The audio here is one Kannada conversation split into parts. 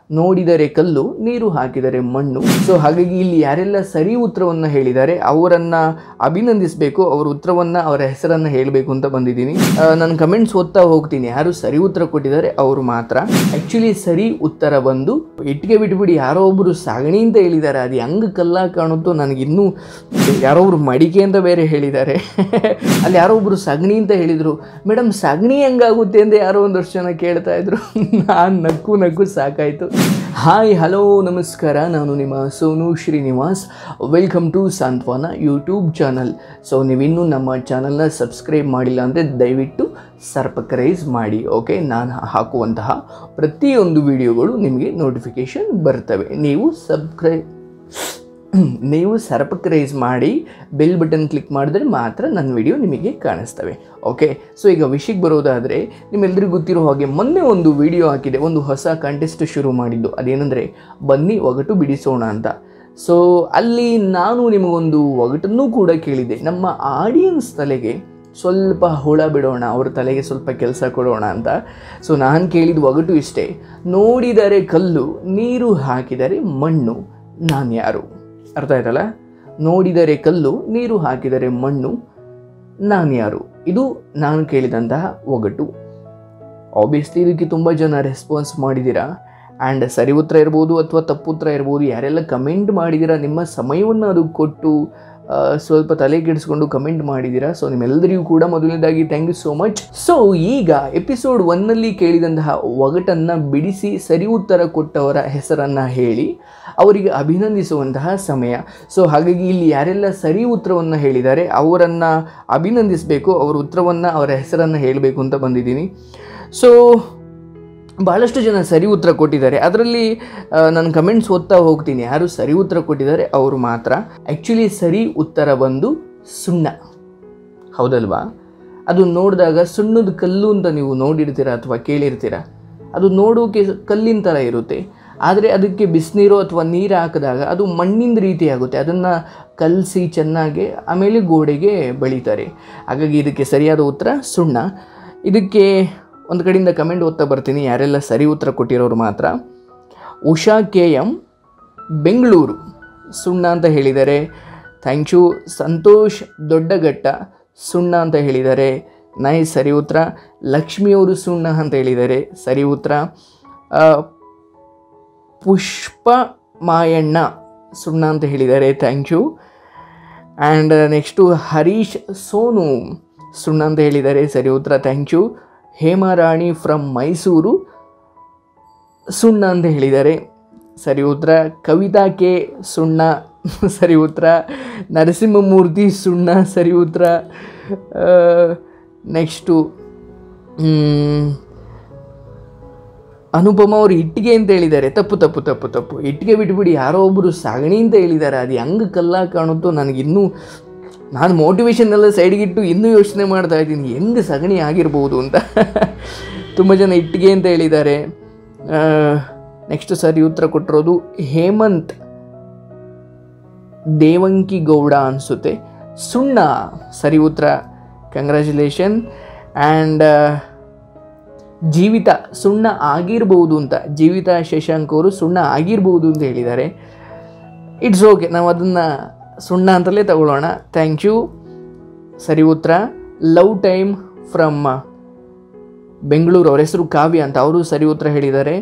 ನೋಡಿದರೆ ಕಲ್ಲು ನೀರು ಹಾಕಿದರೆ ಮಣ್ಣು ಸೊ ಹಾಗಾಗಿ ಇಲ್ಲಿ ಯಾರೆಲ್ಲ ಸರಿ ಉತ್ತರವನ್ನು ಹೇಳಿದ್ದಾರೆ ಅವರನ್ನ ಅಭಿನಂದಿಸಬೇಕು ಅವ್ರ ಉತ್ತರವನ್ನ ಅವರ ಹೆಸರನ್ನ ಹೇಳಬೇಕು ಅಂತ ಬಂದಿದ್ದೀನಿ ನಾನು ಕಮೆಂಟ್ಸ್ ಓದ್ತಾ ಹೋಗ್ತೀನಿ ಯಾರು ಸರಿ ಉತ್ತರ ಕೊಟ್ಟಿದ್ದಾರೆ ಅವರು ಮಾತ್ರ ಆಕ್ಚುಲಿ ಸರಿ ಉತ್ತರ ಬಂದು ಇಟ್ಟಿಗೆ ಬಿಟ್ಬಿಡಿ ಯಾರೋ ಒಬ್ರು ಸಾಗಣಿ ಅಂತ ಹೇಳಿದ್ದಾರೆ ಅದು ಹೆಂಗ್ ಕಲ್ಲ ಕಾಣುತ್ತೋ ನನಗಿನ್ನೂ ಯಾರೋ ಒಬ್ರು ಮಡಿಕೆ ಅಂತ ಬೇರೆ ಹೇಳಿದ್ದಾರೆ ಅಲ್ಲಿ ಯಾರೋ ಒಬ್ರು ಸಗಣಿ ಅಂತ ಹೇಳಿದ್ರು ಮೇಡಮ್ ಸಗಣಿ ಹೆಂಗಾಗುತ್ತೆ ಅಂತ ಯಾರೋ ಒಂದಷ್ಟು ಜನ ಕೇಳ್ತಾ ಇದ್ರು ನಾನು ನಕ್ಕು ನಕ್ಕು ಸಾಕಾಯಿತು ಹಾಯ್ ಹಲೋ ನಮಸ್ಕಾರ ನಾನು ನಿಮ್ಮ Sonu Srinivas welcome to Santhwana YouTube channel so ನೀವಿನ್ನೂ ನಮ್ಮ ಚಾನಲ್ನ ಸಬ್ಸ್ಕ್ರೈಬ್ ಮಾಡಿಲ್ಲ ಅಂದರೆ ದಯವಿಟ್ಟು ಸರ್ಪಕ್ರೈಸ್ ಮಾಡಿ ಓಕೆ ನಾನು ಹಾಕುವಂತಹ ಪ್ರತಿಯೊಂದು ವಿಡಿಯೋಗಳು ನಿಮಗೆ ನೋಟಿಫಿಕೇಷನ್ ಬರ್ತವೆ ನೀವು ಸಬ್ಸ್ಕ್ರೈಬ್ ನೀವು ಸರ್ಪಕ್ರೈಸ್ ಮಾಡಿ ಬೆಲ್ ಬಟನ್ ಕ್ಲಿಕ್ ಮಾಡಿದ್ರೆ ಮಾತ್ರ ನನ್ನ ವಿಡಿಯೋ ನಿಮಗೆ ಕಾಣಿಸ್ತವೆ ಓಕೆ ಸೊ ಈಗ ವಿಷಯಕ್ಕೆ ಬರೋದಾದರೆ ನಿಮ್ಮೆಲ್ಲರಿಗೂ ಗೊತ್ತಿರೋ ಹಾಗೆ ಮೊನ್ನೆ ಒಂದು ವಿಡಿಯೋ ಹಾಕಿದೆ ಒಂದು ಹೊಸ ಕಂಟೆಸ್ಟ್ ಶುರು ಮಾಡಿದ್ದು ಅದೇನೆಂದರೆ ಬನ್ನಿ ಒಗಟು ಬಿಡಿಸೋಣ ಅಂತ ಸೊ ಅಲ್ಲಿ ನಾನು ನಿಮಗೊಂದು ಒಗಟನ್ನು ಕೂಡ ಕೇಳಿದೆ ನಮ್ಮ ಆಡಿಯನ್ಸ್ ತಲೆಗೆ ಸ್ವಲ್ಪ ಹುಳ ಬಿಡೋಣ ಅವ್ರ ತಲೆಗೆ ಸ್ವಲ್ಪ ಕೆಲಸ ಕೊಡೋಣ ಅಂತ ಸೊ ನಾನು ಕೇಳಿದ ಒಗಟು ಇಷ್ಟೇ ನೋಡಿದರೆ ಕಲ್ಲು ನೀರು ಹಾಕಿದರೆ ಮಣ್ಣು ನಾನು ಯಾರು ಅರ್ಥ ಆಯ್ತಲ್ಲ ನೋಡಿದರೆ ಕಲ್ಲು ನೀರು ಹಾಕಿದರೆ ಮಣ್ಣು ನಾನು ಯಾರು ಇದು ನಾನು ಕೇಳಿದಂತಹ ಒಗಟು ಆಬ್ವಿಯಸ್ಲಿ ಇದಕ್ಕೆ ತುಂಬ ಜನ ರೆಸ್ಪಾನ್ಸ್ ಮಾಡಿದ್ದೀರಾ ಆ್ಯಂಡ್ ಸರಿ ಉತ್ತರ ಇರ್ಬೋದು ಅಥವಾ ತಪ್ಪು ಉತ್ತರ ಇರ್ಬೋದು ಯಾರೆಲ್ಲ ಕಮೆಂಟ್ ಮಾಡಿದ್ದೀರಾ ನಿಮ್ಮ ಸಮಯವನ್ನು ಅದು ಕೊಟ್ಟು ಆ, ಸ್ವಲ್ಪ ತಲೆ ಕೆಡಿಸ್ಕೊಂಡು ಕಮೆಂಟ್ ಮಾಡಿದ್ದೀರಾ ಸೊ ನಿಮ್ಮೆಲ್ಲರಿಗೂ ಕೂಡ ಮೊದಲನೇದಾಗಿ thank you so much so ಈಗ ಎಪಿಸೋಡ್ ಒನ್ನಲ್ಲಿ ಕೇಳಿದಂತಹ ಒಗಟನ್ನು ಬಿಡಿಸಿ ಸರಿ ಉತ್ತರ ಕೊಟ್ಟವರ ಹೆಸರನ್ನು ಹೇಳಿ ಅವರಿಗೆ ಅಭಿನಂದಿಸುವಂತಹ ಸಮಯ ಸೊ ಹಾಗಾಗಿ ಇಲ್ಲಿ ಯಾರೆಲ್ಲ ಸರಿ ಉತ್ತರವನ್ನು ಹೇಳಿದ್ದಾರೆ ಅವರನ್ನು ಅಭಿನಂದಿಸಬೇಕು ಅವ್ರ ಉತ್ತರವನ್ನು ಅವರ ಹೆಸರನ್ನು ಹೇಳಬೇಕು ಅಂತ ಬಂದಿದ್ದೀನಿ ಸೊ ಭಾಳಷ್ಟು ಜನ ಸರಿ ಉತ್ತರ ಕೊಟ್ಟಿದ್ದಾರೆ ಅದರಲ್ಲಿ ನಾನು ಕಮೆಂಟ್ಸ್ ಓದ್ತಾ ಹೋಗ್ತೀನಿ ಯಾರು ಸರಿ ಉತ್ತರ ಕೊಟ್ಟಿದ್ದಾರೆ ಅವರು ಮಾತ್ರ ಆ್ಯಕ್ಚುಲಿ ಸರಿ ಉತ್ತರ ಬಂದು ಸುಣ್ಣ ಹೌದಲ್ವಾ ಅದು ನೋಡಿದಾಗ ಸುಣ್ಣದ ಕಲ್ಲು ಅಂತ ನೀವು ನೋಡಿರ್ತೀರ ಅಥವಾ ಕೇಳಿರ್ತೀರ ಅದು ನೋಡೋಕೆ ಕಲ್ಲಿನ ಥರ ಇರುತ್ತೆ ಆದರೆ ಅದಕ್ಕೆ ಬಿಸಿನೀರು ಅಥವಾ ನೀರು ಹಾಕಿದಾಗ ಅದು ಮಣ್ಣಿನ ರೀತಿ ಆಗುತ್ತೆ ಅದನ್ನು ಕಲಸಿ ಚೆನ್ನಾಗಿ ಆಮೇಲೆ ಗೋಡೆಗೆ ಬೆಳೀತಾರೆ ಹಾಗಾಗಿ ಇದಕ್ಕೆ ಸರಿಯಾದ ಉತ್ತರ ಸುಣ್ಣ ಇದಕ್ಕೆ ಒಂದು ಕಡೆಯಿಂದ ಕಮೆಂಟ್ ಓದ್ತಾ ಬರ್ತೀನಿ ಯಾರೆಲ್ಲ ಸರಿ ಉತ್ತರ ಕೊಟ್ಟಿರೋರು ಮಾತ್ರ ಉಷಾ ಕೆ ಎಮ್ ಬೆಂಗಳೂರು ಸುಣ್ಣ ಅಂತ ಹೇಳಿದ್ದಾರೆ ಥ್ಯಾಂಕ್ ಯು ಸಂತೋಷ್ ದೊಡ್ಡಘಟ್ಟ ಸುಣ್ಣ ಅಂತ ಹೇಳಿದ್ದಾರೆ ನೈ ಸರಿ ಉತ್ತರ ಲಕ್ಷ್ಮಿಯವರು ಸುಣ್ಣ ಅಂತ ಹೇಳಿದ್ದಾರೆ ಸರಿ ಉತ್ತರ ಆ, ಪುಷ್ಪ ಮಾಯಣ್ಣ ಸುಣ್ಣ ಅಂತ ಹೇಳಿದ್ದಾರೆ thank you and next Harish Sonu ಸುಣ್ಣ ಅಂತ ಹೇಳಿದ್ದಾರೆ ಸರಿ ಉತ್ತರ thank you Hemarani from Mysuru ಸುಣ್ಣ ಅಂತ ಹೇಳಿದ್ದಾರೆ ಸರಿ ಉತ್ತರ ಕವಿತಾ ಕೆ ಸುಣ್ಣ ಸರಿ ಉತ್ತರ ನರಸಿಂಹಮೂರ್ತಿ ಸುಣ್ಣ ಸರಿ ಉತ್ತರ ನೆಕ್ಸ್ಟು ಅನುಪಮ ಅವರು ಇಟ್ಟಿಗೆ ಅಂತ ಹೇಳಿದ್ದಾರೆ ತಪ್ಪು ತಪ್ಪು ತಪ್ಪು ತಪ್ಪು ಇಟ್ಟಿಗೆ ಬಿಟ್ಬಿಡಿ ಯಾರೋ ಒಬ್ಬರು ಸಾಗಣಿ ಅಂತ ಹೇಳಿದ್ದಾರೆ ಅದು ಹೆಂಗೆ ಕಲ್ಲ ಕಾಣುತ್ತೋ ನನಗಿನ್ನೂ ನಾನು ಮೋಟಿವೇಶನ್ ಎಲ್ಲ ಸೈಡ್ಗಿಟ್ಟು ಇನ್ನೂ ಯೋಚನೆ ಮಾಡ್ತಾ ಇದ್ದೀನಿ ಹೆಂಗೆ ಸಗಣಿ ಆಗಿರ್ಬೋದು ಅಂತ ತುಂಬ ಜನ ಇಟ್ಟಿಗೆ ಅಂತ ಹೇಳಿದ್ದಾರೆ ನೆಕ್ಸ್ಟ್ ಸರಿ ಉತ್ತರ ಕೊಟ್ಟಿರೋದು ಹೇಮಂತ್ ದೇವಂಕಿ ಗೌಡ ಅನಿಸುತ್ತೆ ಸುಣ್ಣ ಸರಿ ಉತ್ತರ ಕಂಗ್ರ್ಯಾಚುಲೇಷನ್ ಆ್ಯಂಡ್ ಜೀವಿತ ಸುಣ್ಣ ಆಗಿರ್ಬೋದು ಅಂತ ಜೀವಿತ ಶಶಾಂಕ್ ಅವರು ಸುಣ್ಣ ಆಗಿರ್ಬೋದು ಅಂತ ಹೇಳಿದ್ದಾರೆ ಇಟ್ಸ್ ಓಕೆ ನಾವು ಅದನ್ನು ಸುಣ್ಣ ಅಂತಲೇ ತಗೊಳ್ಳೋಣ ಥ್ಯಾಂಕ್ ಯು ಸರಿ ಉತ್ತರ ಲವ್ ಟೈಮ್ ಫ್ರಮ್ ಬೆಂಗಳೂರು ಅವ್ರ ಹೆಸರು ಕಾವ್ಯ ಅಂತ ಅವರು ಸರಿ ಉತ್ತರ ಹೇಳಿದ್ದಾರೆ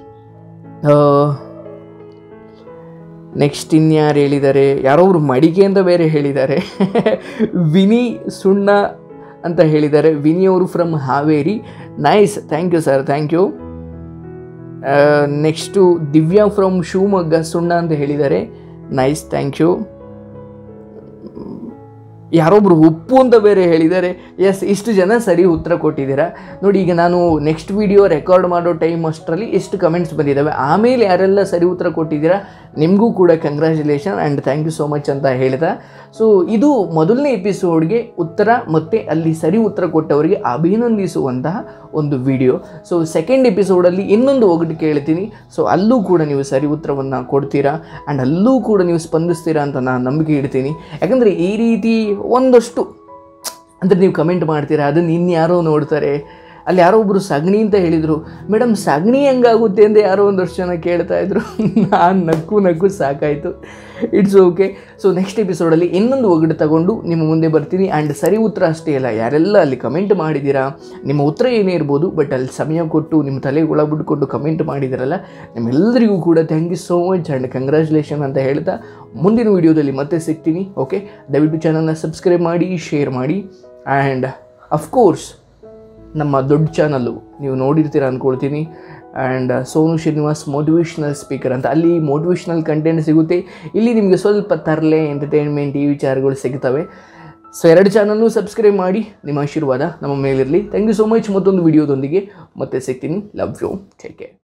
ನೆಕ್ಸ್ಟ್ ಇನ್ಯಾರು ಹೇಳಿದ್ದಾರೆ ಯಾರೋ ಒಬ್ರು ಮಡಿಕೆ ಅಂತ ಬೇರೆ ಹೇಳಿದ್ದಾರೆ ವಿನಿ ಸುಣ್ಣ ಅಂತ ಹೇಳಿದ್ದಾರೆ ವಿನಿ ಅವರು from Haveri nice thank you sir thank you next Divya from Shivamogga ಸುಣ್ಣ ಅಂತ ಹೇಳಿದ್ದಾರೆ ನೈಸ್ ಥ್ಯಾಂಕ್ ಯು ಯಾರೊಬ್ರು ಉಪ್ಪು ಅಂತ ಬೇರೆ ಹೇಳಿದ್ದಾರೆ ಎಸ್ ಇಷ್ಟು ಜನ ಸರಿ ಉತ್ತರ ಕೊಟ್ಟಿದ್ದೀರಾ ನೋಡಿ ಈಗ ನಾನು ನೆಕ್ಸ್ಟ್ ವಿಡಿಯೋ ರೆಕಾರ್ಡ್ ಮಾಡೋ ಟೈಮ್ ಅಷ್ಟರಲ್ಲಿ ಎಷ್ಟು ಕಮೆಂಟ್ಸ್ ಬಂದಿದ್ದಾವೆ ಆಮೇಲೆ ಯಾರೆಲ್ಲ ಸರಿ ಉತ್ತರ ಕೊಟ್ಟಿದ್ದೀರಾ ನಿಮಗೂ ಕೂಡ congratulation and thank you so much ಅಂತ ಹೇಳ್ತಾ ಸೊ ಇದು ಮೊದಲನೇ ಎಪಿಸೋಡ್ಗೆ ಉತ್ತರ ಮತ್ತು ಅಲ್ಲಿ ಸರಿ ಉತ್ತರ ಕೊಟ್ಟವರಿಗೆ ಅಭಿನಂದಿಸುವಂತಹ ಒಂದು ವಿಡಿಯೋ ಸೊ ಸೆಕೆಂಡ್ ಎಪಿಸೋಡಲ್ಲಿ ಇನ್ನೊಂದು ಒಗಟು ಕೇಳ್ತೀನಿ ಸೊ ಅಲ್ಲೂ ಕೂಡ ನೀವು ಸರಿ ಉತ್ತರವನ್ನು ಕೊಡ್ತೀರಾ ಆ್ಯಂಡ್ ಅಲ್ಲೂ ಕೂಡ ನೀವು ಸ್ಪಂದಿಸ್ತೀರಾ ಅಂತ ನಾನು ನಂಬಿಕೆ ಇಡ್ತೀನಿ ಯಾಕಂದರೆ ಈ ರೀತಿ ಒಂದಷ್ಟು ಅಂದರೆ ನೀವು ಕಮೆಂಟ್ ಮಾಡ್ತೀರಾ ಅದನ್ನು ಇನ್ಯಾರೋ ನೋಡ್ತಾರೆ ಅಲ್ಲಿ ಯಾರೋ ಒಬ್ಬರು ಸಗಣಿ ಅಂತ ಹೇಳಿದರು ಮೇಡಮ್ ಸಗಣಿ ಹೆಂಗಾಗುತ್ತೆ ಅಂತ ಯಾರೋ ಒಂದಷ್ಟು ಜನ ಕೇಳ್ತಾ ಇದ್ರು ನಾನು ನಕ್ಕು ನಕ್ಕು ಸಾಕಾಯಿತು ಇಟ್ಸ್ ಓಕೆ ಸೊ ನೆಕ್ಸ್ಟ್ ಎಪಿಸೋಡಲ್ಲಿ ಇನ್ನೊಂದು ಒಗಡು ತಗೊಂಡು ನಿಮ್ಮ ಮುಂದೆ ಬರ್ತೀನಿ ಆ್ಯಂಡ್ ಸರಿ ಉತ್ತರ ಅಷ್ಟೇ ಅಲ್ಲ ಯಾರೆಲ್ಲ ಅಲ್ಲಿ ಕಮೆಂಟ್ ಮಾಡಿದ್ದೀರಾ ನಿಮ್ಮ ಉತ್ತರ ಏನೇ ಇರ್ಬೋದು ಬಟ್ ಅಲ್ಲಿ ಸಮಯ ಕೊಟ್ಟು ನಿಮ್ಮ ತಲೆಗೆ ಒಳ ಬಿಟ್ಕೊಂಡು ಕಮೆಂಟ್ ಮಾಡಿದಿರಲ್ಲ ನಿಮ್ಮೆಲ್ಲರಿಗೂ ಕೂಡ thank you so much and congratulation ಅಂತ ಹೇಳ್ತಾ ಮುಂದಿನ ವೀಡಿಯೋದಲ್ಲಿ ಮತ್ತೆ ಸಿಗ್ತೀನಿ ಓಕೆ ದಯವಿಟ್ಟು ಚಾನಲ್ನ ಸಬ್ಸ್ಕ್ರೈಬ್ ಮಾಡಿ ಶೇರ್ ಮಾಡಿ ಆ್ಯಂಡ್ ಅಫ್ಕೋರ್ಸ್ ನಮ್ಮ ದೊಡ್ಡ ಚಾನಲ್ಲು ನೀವು ನೋಡಿರ್ತೀರ ಅಂದ್ಕೊಳ್ತೀನಿ and Sonu Srinivas motivational speaker ಅಂತ ಅಲ್ಲಿ ಮೋಟಿವೇಶ್ನಲ್ ಕಂಟೆಂಟ್ ಸಿಗುತ್ತೆ ಇಲ್ಲಿ ನಿಮಗೆ ಸ್ವಲ್ಪ ತರಲೆ ಎಂಟರ್ಟೈನ್ಮೆಂಟ್ ಈ ವಿಚಾರಗಳು ಸಿಗ್ತವೆ ಸೊ ಎರಡು ಚಾನಲ್ನು ಸಬ್ಸ್ಕ್ರೈಬ್ ಮಾಡಿ ನಿಮ್ಮ ಆಶೀರ್ವಾದ ನಮ್ಮ ಮೇಲಿರಲಿ ಥ್ಯಾಂಕ್ ಯು ಸೋ ಮಚ್ ಮತ್ತೊಂದು ವಿಡಿಯೋದೊಂದಿಗೆ ಮತ್ತೆ ಸಿಗ್ತೀನಿ ಲವ್ ಯು ಟೇಕ್ ಕೇರ್